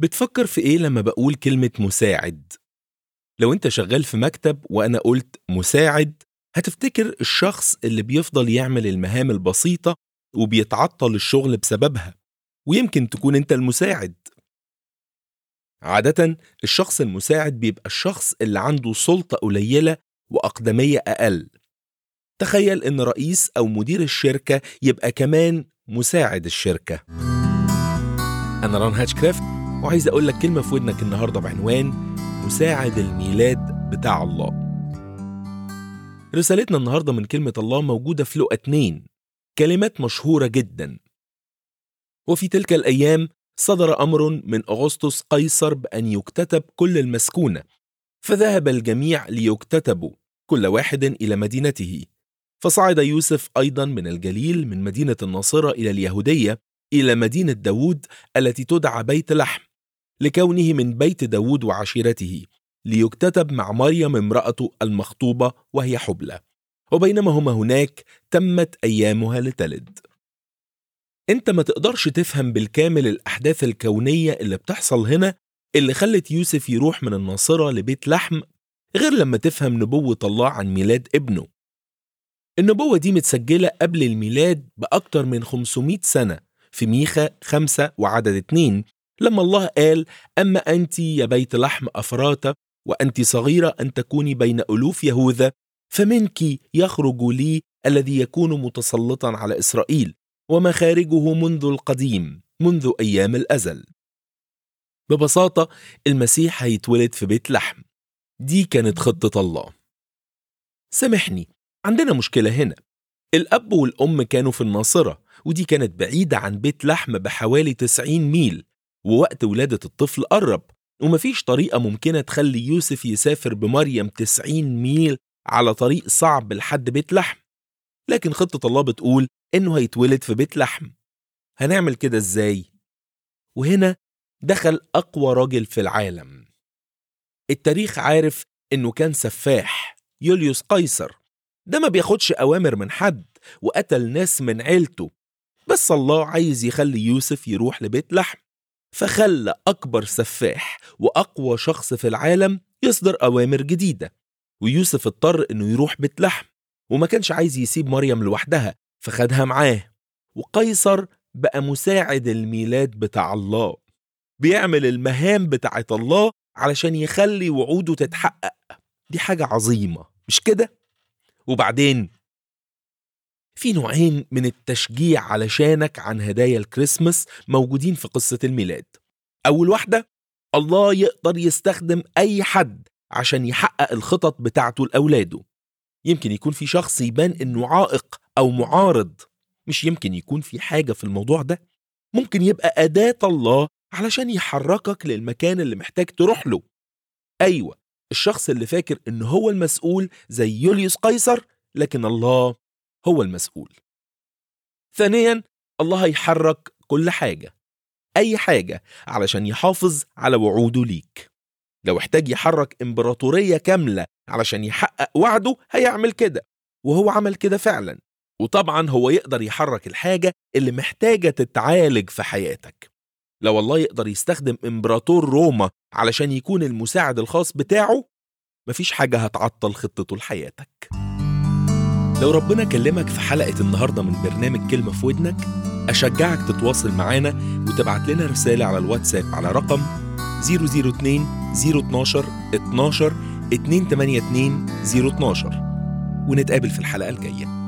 بتفكر في إيه لما بقول كلمة مساعد؟ لو أنت شغال في مكتب وأنا قلت مساعد هتفتكر الشخص اللي بيفضل يعمل المهام البسيطة وبيتعطل الشغل بسببها ويمكن تكون أنت المساعد عادة الشخص المساعد بيبقى الشخص اللي عنده سلطة قليلة وأقدمية أقل تخيل إن رئيس أو مدير الشركة يبقى كمان مساعد الشركة أنا ران هاتشكرافت وعايز أقول لك كلمة في ودنك النهاردة بعنوان مساعد الميلاد بتاع الله رسالتنا النهاردة من كلمة الله موجودة في لقا 2 كلمات مشهورة جدا وفي تلك الأيام صدر أمر من أغسطس قيصر بأن يكتتب كل المسكونة فذهب الجميع ليكتتبوا كل واحد إلى مدينته فصعد يوسف أيضا من الجليل من مدينة الناصرة إلى اليهودية إلى مدينة داود التي تدعى بيت لحم لكونه من بيت داود وعشيرته ليكتتب مع مريم امرأته المخطوبة وهي حبلى وبينما هما هناك تمت أيامها لتلد انت ما تقدرش تفهم بالكامل الأحداث الكونية اللي بتحصل هنا اللي خلت يوسف يروح من الناصرة لبيت لحم غير لما تفهم نبوة الله عن ميلاد ابنه النبوة دي متسجلة قبل الميلاد بأكتر من 500 سنة في ميخا خمسة وعدد اتنين لما الله قال أما أنت يا بيت لحم أفراتا وأنت صغيرة أن تكوني بين ألوف يهوذا فمنك يخرج لي الذي يكون متسلطا على إسرائيل ومخارجه منذ القديم منذ أيام الأزل ببساطة المسيح هيتولد في بيت لحم دي كانت خطة الله سامحني عندنا مشكلة هنا الأب والأم كانوا في الناصرة ودي كانت بعيدة عن بيت لحم بحوالي 90 ميل ووقت ولادة الطفل قرب ومفيش طريقة ممكنة تخلي يوسف يسافر بمريم 90 ميل على طريق صعب لحد بيت لحم لكن خطة الله بتقول إنه هيتولد في بيت لحم هنعمل كده إزاي؟ وهنا دخل أقوى راجل في العالم التاريخ عارف إنه كان سفاح يوليوس قيصر ده ما بياخدش أوامر من حد وقتل ناس من عيلته بس الله عايز يخلي يوسف يروح لبيت لحم فخلى أكبر سفاح وأقوى شخص في العالم يصدر أوامر جديدة ويوسف اضطر إنه يروح بيت لحم وما كانش عايز يسيب مريم لوحدها فخدها معاه وقيصر بقى مساعد الميلاد بتاع الله بيعمل المهام بتاعت الله علشان يخلي وعوده تتحقق دي حاجة عظيمة مش كده؟ وبعدين في نوعين من التشجيع علشانك عن هدايا الكريسماس موجودين في قصة الميلاد أول واحدة الله يقدر يستخدم أي حد عشان يحقق الخطط بتاعته لأولاده يمكن يكون في شخص يبان إنه عائق أو معارض مش يمكن يكون في حاجة في الموضوع ده ممكن يبقى أداة الله علشان يحركك للمكان اللي محتاج تروح له أيوة الشخص اللي فاكر إنه هو المسؤول زي يوليوس قيصر لكن الله هو المسؤول ثانيا الله هيحرك كل حاجة أي حاجة علشان يحافظ على وعوده ليك لو احتاج يحرك إمبراطورية كاملة علشان يحقق وعده هيعمل كده وهو عمل كده فعلا وطبعا هو يقدر يحرك الحاجة اللي محتاجة تتعالج في حياتك لو الله يقدر يستخدم إمبراطور روما علشان يكون المساعد الخاص بتاعه مفيش حاجة هتعطل خطته لحياتك لو ربنا كلمك في حلقة النهاردة من برنامج كلمة في ودنك أشجعك تتواصل معانا وتبعت لنا رسالة على الواتساب على رقم 002 012 12 282 012 ونتقابل في الحلقة الجاية